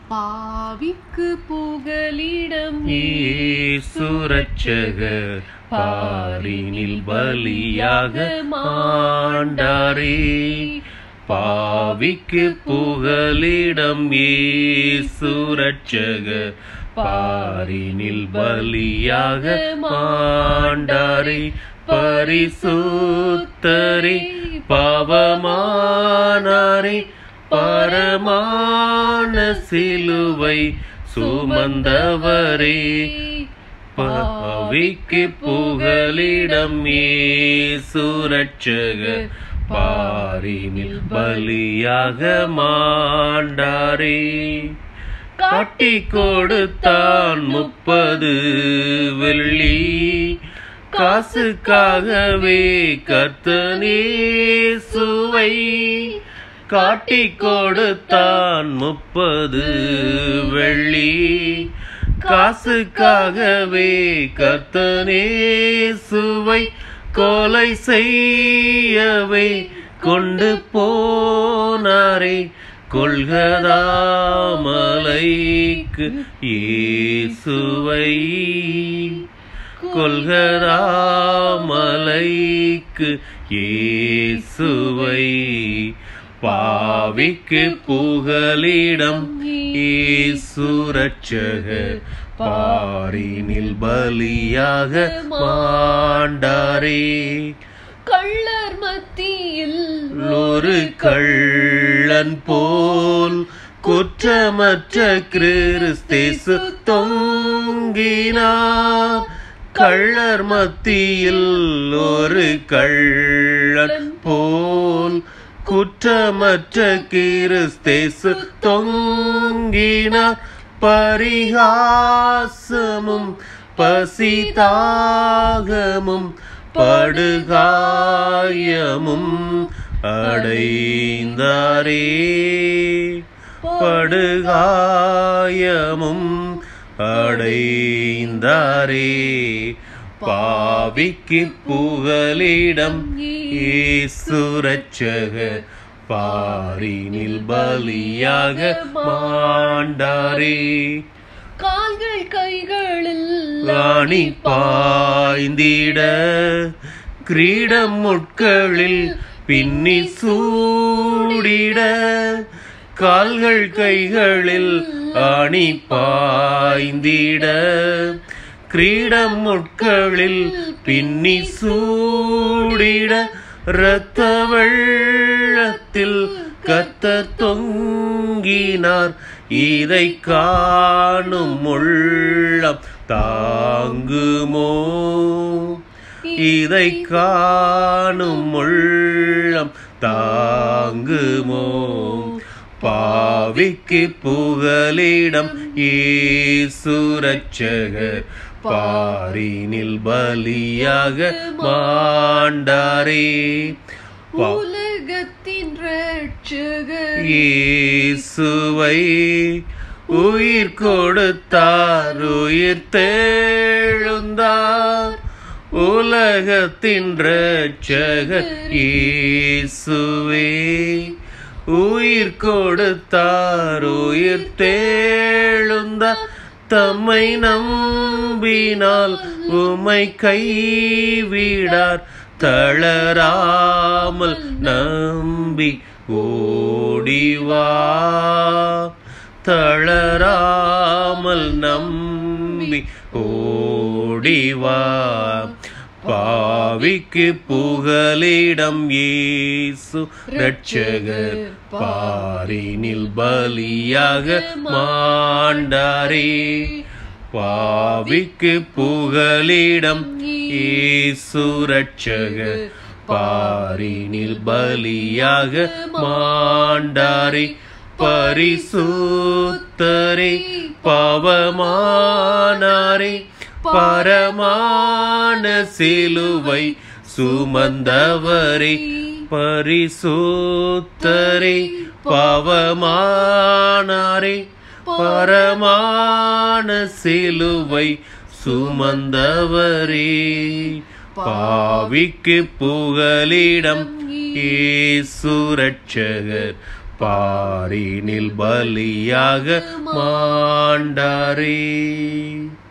பாவிக்கு புகலிடம் ஈசுரட்சகர் பாரினில் பலியாக மாண்டாரே பாவிக்கு புகலிடம் ஈசுரட்சகர் பாரினில் பலியாக மாண்டாரே பரிசுத்தரே பாவமானாரே பரமான சிலுவை சுமந்தவரே பாவிக்கு புகலிடம் ஏசுரட்சக பாரினில் பலியாக மாண்டாரே காட்டி கொடுத்தான் முப்பது வெள்ளி காசுக்காகவே கர்த்தனே சுவை காட்டி கொடுத்தான் முப்பது வெள்ளி காசுக்காகவே கர்த்தனே சுவை கொலை செய்யவே கொண்டு போனாரே கொள்கதாமலைக்கு இயேசுவை கொள்கதாமலைக்கு இயேசுவை பாவிக்கு புகலிடம் ஈசுரட்சகர் பாரினில் பலியாக மாண்டாரே கள்ளர் மத்தியில் ஒரு கள்ளன் போல் குற்றமற்ற கிறிஸ்தேசு தொங்கினார் கள்ளர் மத்தியில் ஒரு கள்ளன் போல் குற்றமற்ற கிறிஸ்தேசு தொங்கினார் பரிகாசமும் பசிதாகமும் படுகாயமும் அடைந்தாரே படுகாயமும் அடைந்தாரே பாவிக்கு புகலிடம் ஈசுரட்சக பாரினில் பலியாக மாண்டாரே கால்கள் கைகளில் ராணி பாய்ந்திட கிரீடம் முட்களில் பின்னி சூடிட கால்கள் கைகளில் ஆணி பாய்ந்திட கிரீடம் முட்களில் பின்னி சூடிட இரத்த வெள்ளத்தில் கத்த தொங்கினார் இதை காணும் உள்ளம் தாங்குமோ இதை காணும் உள்ளம் தாங்குமோ பாவிக்கு புகலிடம் ஈசுரட்சகர் பாரினில் பலியாக மாண்டாரே பா- உலகத்தின் ரட்சகர் இயேசுவை உயிர் கொடுத்தார் உயிர் தேழுந்தார் உலகத்தின் ரட்சகர் இயேசுவே உயிர் கொடுத்தார் உயிர் தேழுந்தார் தம்மை நம்பினால் உமை கைவிடார் தளராமல் நம்பி ஓடிவா தளராமல் நம்பி ஓடிவா பாவிக்கு புகலிடம் இயேசு ரட்சகர் பாரினில் பலியாக மாண்டாரே பாவிக்கு புகலிடம் இயேசு ரட்சகர் பாரினில் பலியாக மாண்டாரே பரிசுத்தரே பாவமானாரே பரமான சிலுவை சுமந்தவரே பரிசுத்தரே பாவமானாரே பரமான சிலுவை சுமந்தவரே பாவிக்கு புகலிடம் இயேசு ரட்சகர் பாரினில் பலியாக மாண்டாரே